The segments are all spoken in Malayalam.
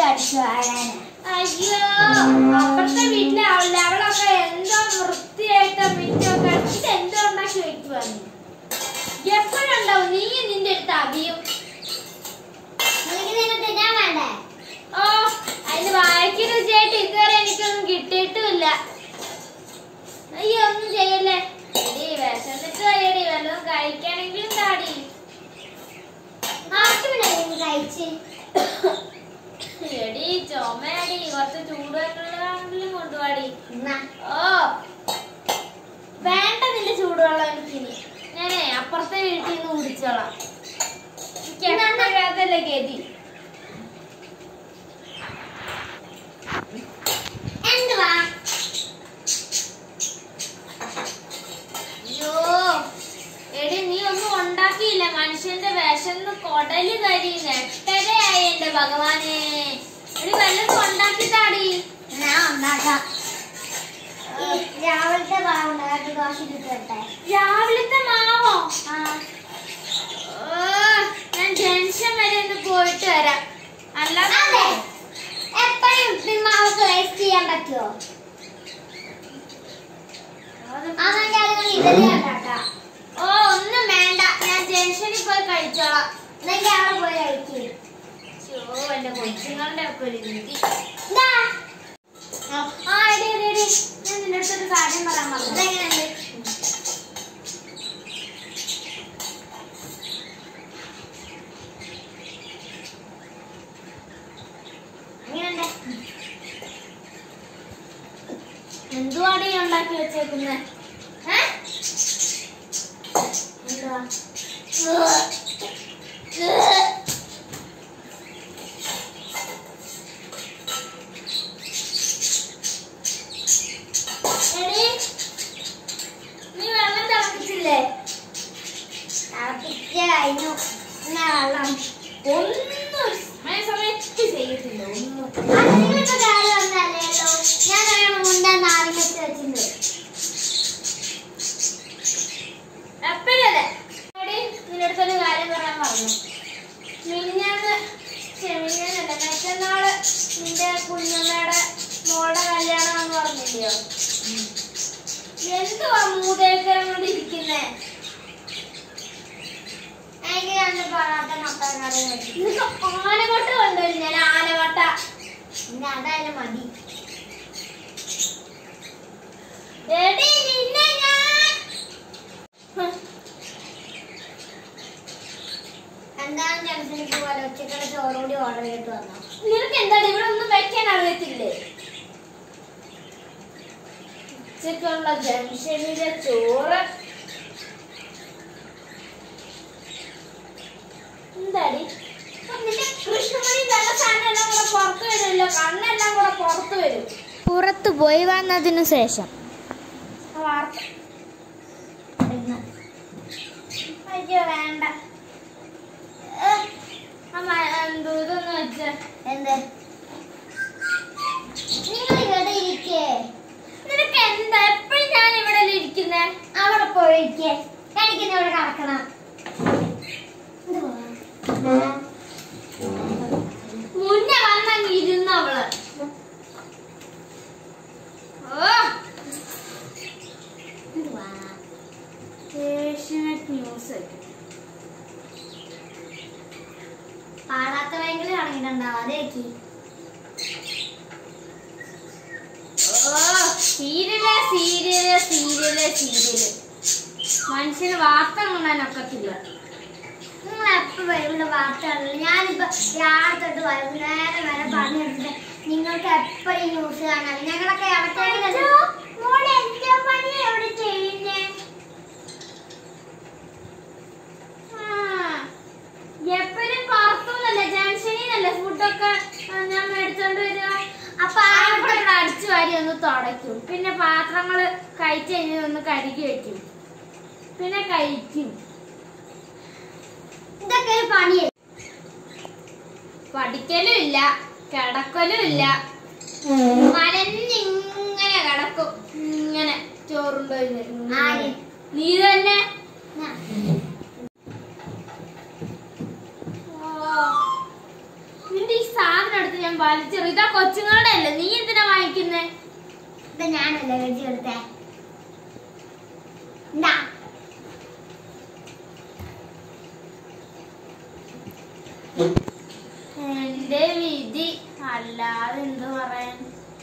അടിച്ചു വാരാന് അയ്യോ അപ്പുറത്തെ വീട്ടിലെ അവളെ അവളൊക്കെ എന്തോ വൃത്തിയായിട്ട് മിറ്റൊക്കെ അടിച്ചിട്ട് എന്തോ ഉണ്ടാക്കി വെക്കുവാന്ന് എപ്പോഴുണ്ടാവും നീ നിന്റെ അടുത്ത് അഭിയും നിനക്ക് നിന്നെ തിന്നാൻ വേണ്ടേ ഓ അതിന് വായിക്ക് രുചിയായിട്ട് ഇതുവരെ എനിക്കൊന്നും കിട്ടിയിട്ടുമില്ല അയ്യോ ഒന്നും ചെയ്യല്ലേ എടി വിശന്നിട്ട് വയ്യടി വല്ലതും കഴിക്കാനെങ്കിലും താടി ആർക്കുമില്ല നീ കഴിച്ച് എടി ചുമയടി കുറച്ച് ചൂടുവെള്ളമെങ്കിലും കൊണ്ടുപോടി എന്നാ ഓ വേണ്ട നിന്റെ ചൂടുവെള്ളം എനിക്കിനി ഞാനേ അപ്പുറത്തെ വീട്ടിൽ നിന്ന് കുടിച്ചോളാം എനിക്ക് എപ്പോഴും അതല്ലേ ഗതി എന്തുവാ അയ്യോ എടി നീ ഒന്നും ഉണ്ടാക്കിയില്ല മനുഷ്യന്റെ വിശന്ന് കൊടല് കരിയുന്ന എട്ടരയായി എന്റെ ഭഗവാനെ എടി വല്ലതും ഉണ്ടാക്കി താടി ഞാൻ ഉണ്ടാക്കാം ഈ രാവിലത്തെ മാവ് ഉണ്ടാക്കി ദോശ കിട്ടട്ടെ രാവിലത്തെ മാവോ ആ ഓ, ഞാൻ ജംഗ്ഷൻ വരെ ഒന്ന് പോയിട്ട് വരാം അല്ലാതെ അതെ എപ്പോഴും ഉപ്പിമാവ് വേസ്റ്റ് ചെയ്യാൻ പറ്റുമോ അതെങ്കിൽ അതുകൊണ്ട് ഇഡലി ഉണ്ടാക്കാം ഓ ഒന്നും വേണ്ട ഞാൻ ജംഗ്ഷനിൽ പോയി കഴിച്ചോളാം എന്നെങ്കിൽ അവിടെ പോയി കഴിക്കും ഓ എന്റെ കൊച്ചുങ്ങളുടെ ഒക്കെ ഒരു രീതി ഇതാ ആ എടി എടി എടി ഞാൻ നിന്റെ അടുത്തൊരു കാര്യം പറയാൻ പറഞ്ഞു ഇതെങ്ങനെയുണ്ട് എങ്ങനെയുണ്ട് എന്തുവാണ് ഈ ഉണ്ടാക്കി വെച്ചേക്കുന്നത് ഏ? എന്തുവാ എടി നീ വെള്ളം തിളപ്പിച്ചില്ലേ തിളപ്പിച്ച് കഴിഞ്ഞു എന്നാ വെള്ളം ഒന്നും ഒരു സമയ സമയത്ത് ചെയ്യത്തില്ല ഒന്നും അത് നിങ്ങളിപ്പോ കാര്യം വന്നല്ലേല്ലോ ഞാൻ വേണം മുന്നേ നാരങ്ങ വെച്ച് വെച്ചിട്ടുണ്ട് എപ്പോഴല്ലേ എടി നിന്റെ അടുത്തൊരു കാര്യം പറയാൻ പറഞ്ഞു മിനിഞ്ഞാന്ന് മിനിഞ്ഞാന്നല്ല മറ്റന്നാള് നിന്റെ കുഞ്ഞമ്മയുടെ മോളുടെ കല്യാണം എന്ന് പറഞ്ഞില്ലയോ എന്തുവാ മൂതേക്കരം കൊണ്ട് ഇരിക്കുന്നേ എനിക്ക് രണ്ട് പൊറോട്ട മൊത്തം കറി വെച്ചു നിനക്ക് ആനവട്ട കൊണ്ടുവരും ഞാൻ ആനവട്ട പിന്നെ അതായാലും മതി എടി നിന്നെ ഞാൻ ഹ്, എന്താണ് ജംഗ്ഷനിൽ പോലെ ഉച്ചക്കുള്ള ചോറ് കൂടി ഓർഡർ ചെയ്തിട്ട് വന്നു നിനക്ക് എന്താണ് ഇവിടെ ഒന്നും വെക്കാൻ അറിയത്തില്ലേ ഉച്ചക്കുള്ള ജംഗ്ഷനിലെ ചോറ് എന്താടി അപ്പൊ നിന്റെ കൃഷ്ണമണി നല്ല സാധനം എല്ലാം കൂടെ പുറത്തു വരുമല്ലോ കണ്ണെല്ലാം കൂടെ പുറത്തു വരും പുറത്തു പോയി വന്നതിനു ശേഷം ആ വാർത്ത അയ്യോ വേണ്ട ഏ, അമ്മ എന്തോ ഇതൊന്ന് വെച്ചേ എന്ത് നിങ്ങൾ ഇവിടെ ഇരിക്കേ നിനക്ക് എന്താ എപ്പോഴും ഞാൻ ഇവിടെ ഇരിക്കുന്നേ അവിടെ പോയിരിക്കേ എനിക്കിന്ന് ഇവിടെ കിടക്കണം എന്തുവാ? മുന്നേ വന്നങ്ങ് ഇരുന്ന് അവള് ഓ എന്തുവാ? ഏഷ്യാനെറ്റ് ന്യൂസ് പാടാത്ത ഭയങ്കര തുടങ്ങിയിട്ടുണ്ടാവും അതേക്ക് ഓ സീരിയല് സീരിയല് സീരിയല് സീരിയല് മനുഷ്യന് വാർത്ത കാണാൻ ഒക്കത്തില്ല നിങ്ങൾ എപ്പോഴും ഇവിടെ വാർത്ത കാണില്ല ഞാനിപ്പോ രാവിലെ തൊട്ട് വൈകുന്നേരം വരെ പറഞ്ഞിട്ടുണ്ട് നിങ്ങൾക്ക് എപ്പോഴും ന്യൂസ് കാണാൻ ഞങ്ങളൊക്കെ ഇടയ്ക്കിടയ്ക്ക് മോളെ എന്റെ പണി എവിടെ ചെയ്യുന്നേ എപ്പോഴും പുറത്തുനിന്നല്ലേ ജംഗ്ഷനിന്നല്ലേ ഫുഡൊക്കെ ഞാൻ മേടിച്ചോണ്ട് വരിക അപ്പൊ അവിടെ ഇവിടെ അടിച്ചു വാരി ഒന്ന് തുടയ്ക്കും പിന്നെ പാത്രങ്ങള് കഴിച്ചു കഴിഞ്ഞ് ഒന്ന് കഴുകി വെക്കും പിന്നെ കഴിക്കും ഇതൊക്കെ ഒരു പണിയല്ലേ പഠിക്കലും ഇല്ല കിടക്കലും ഇല്ല മലഞ്ഞിങ്ങനെ കിടക്കും ഇങ്ങനെ ചോറുണ്ടോ ആര്? നീ തന്നെ ഞാൻ. ഓ. നിന്റെ ഈ സാധനം എടുത്ത് ഞാൻ വലിച്ചെറിയും ഇതാ കൊച്ചുങ്ങളുടെ അല്ലേ നീ എന്തിനാ വാങ്ങിക്കുന്നേ ഇത് ഞാനല്ലേ വെച്ച് കൊടുത്തേ എന്താ എന്റെ വിധി അല്ലാതെ എന്ത് പറയാൻ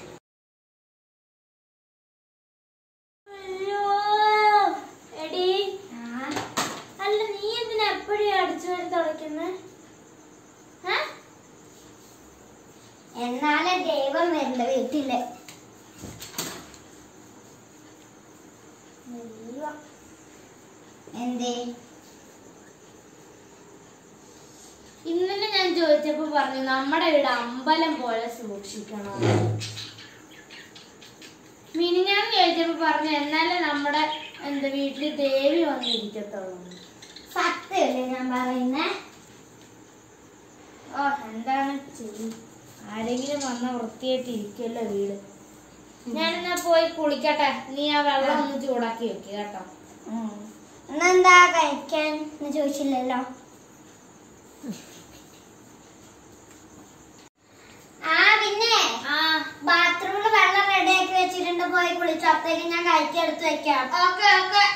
അയ്യോ എടി ആ, അല്ല നീ എന്തിനാ എപ്പോഴും അടിച്ചു വരി തുടയ്ക്കുന്നത് എന്നാലേ ദൈവം വരണ്ട വീട്ടില് എന്തേ ഇന്നലെ ഞാൻ ചോദിച്ചപ്പോ പറഞ്ഞു നമ്മുടെ വീട് അമ്പലം പോലെ സൂക്ഷിക്കണം മിനിഞ്ഞാന്ന് ചോദിച്ചപ്പോ പറഞ്ഞു എന്നാലേ നമ്മുടെ എന്താ വീട്ടില് ദേവി വന്നിരിക്കത്തുള്ളൂ സത്യമല്ലേ ഞാൻ പറയുന്നേ ഓ എന്താണ് ചെയ്യും ആരെങ്കിലും വന്ന വൃത്തിയായിട്ട് ഇരിക്കുമല്ലോ വീട് ഞാനെന്നാ പോയി കുളിക്കട്ടെ നീ ആ വെള്ളം ഒന്ന് ചൂടാക്കി വെക്ക് കേട്ടോ ഇന്നെന്താ കഴിക്കാൻ എന്ന് ചോദിച്ചില്ലല്ലോ ആ പിന്നെ ആ ബാത്റൂമിൽ വെള്ളം റെഡിയാക്കി വെച്ചിട്ടുണ്ട് പോയി കുളിച്ചു അപ്പത്തേക്ക് ഞാൻ കഴിക്കാൻ എടുത്ത് വെക്കാം ഓക്കെ ഓക്കെ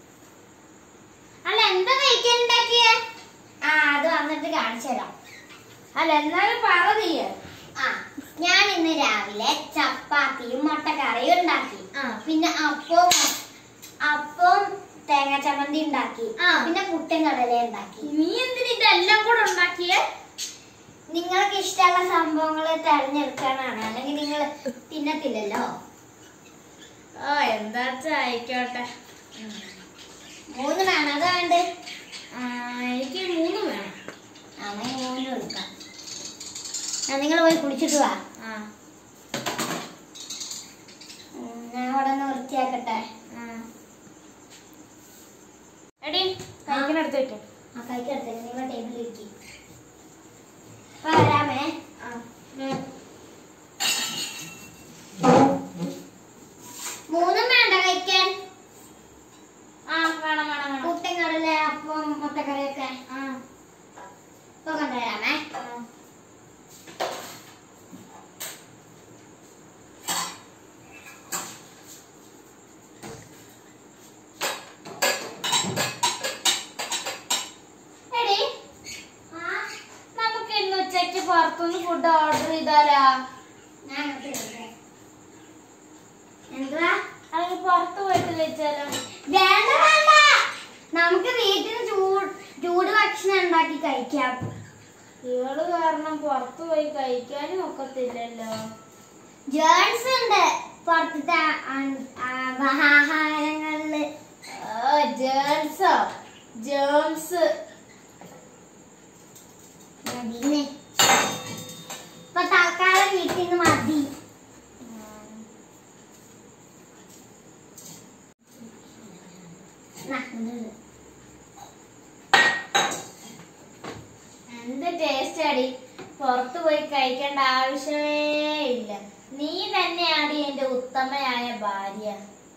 അല്ല എന്താ കഴിക്കാൻ ഉണ്ടാക്കിയേ ആ അത് വന്നിട്ട് കാണിച്ചു തരാം അല്ല എന്നാലും പറ നീയ് ആ ഞാൻ ഇന്ന് രാവിലെ ചപ്പാത്തിയും മുട്ടക്കറിയും ഉണ്ടാക്കി ആ. പിന്നെ അപ്പവും അപ്പവും തേങ്ങ ചമ്മന്തി ഉണ്ടാക്കി ആ. പിന്നെ പുട്ടും കടല ഉണ്ടാക്കി നീ എന്തിനാ ഇതെല്ലാം കൂടെ ഉണ്ടാക്കിയേ നിങ്ങൾക്ക് ഇഷ്ടമുള്ള സംഭവങ്ങൾ തെരഞ്ഞെടുക്കാനാണ് അല്ലെങ്കിൽ നിങ്ങൾ തിന്നത്തില്ലല്ലോ ഓ എന്താച്ചാ ആയിക്കോട്ടെ മൂന്ന് വേണം അത് വേണ്ടേ ആ, എനിക്ക് മൂന്ന് വേണം അങ്ങനെ മൂന്നും എടുക്കാം നിങ്ങൾ പോയി കുളിച്ചിട്ട് വാ ആ ഉം, ഞാൻ അവിടെ നിന്ന് വൃത്തിയാക്കട്ടെ ആ. എടി കഴിക്കണടുത്ത് വെക്കും ആ കഴിക്കെടുത്തേക്ക് നിങ്ങൾ ടേബിളിൽ ഇരിക്കും വരാമേ മൂന്നും വേണ്ട കഴിക്കാൻ ആ വേണം വേണം വേണം പുട്ടും കടല അപ്പം മുട്ടക്കറിയൊക്കെ ആ ഇപ്പൊ കൊണ്ടുവരാമേ ആ. എടി നമുക്ക് ഇന്ന് ഉച്ചയ്ക്ക് പുറത്തുനിന്ന് ഫുഡ് ഓർഡർ ചെയ്താലാ ഞാൻ അങ്ങോട്ട് വരട്ടെ. എന്തുവാ അല്ലെങ്കിൽ പുറത്ത് പോയിട്ട് കഴിച്ചാലോ വേണ്ട വേണ്ട നമുക്ക് വീട്ടിൽ ചൂട് ചൂട് ഭക്ഷണം ഉണ്ടാക്കി കഴിക്കാം ഇവള് കാരണം പുറത്ത് പോയി കഴിക്കാനും ഒക്കത്തില്ലല്ലോ ജേൺസ് ഉണ്ട് പുറത്തത്തെ ആ- ആ- ആഹാരങ്ങളില് ജേംസോ ജേംസ് മതിന്നെ ഇപ്പൊ തൽക്കാലം വീട്ടിൽ നിന്ന് മതി നാ, ഇത് ഇത്. എന്ത് ടേസ്റ്റ് അടി പുറത്ത് പോയി കഴിക്കേണ്ട ആവശ്യമേ ഇല്ല നീ തന്നെയാണ് എന്റെ ഉത്തമയായ ഭാര്യ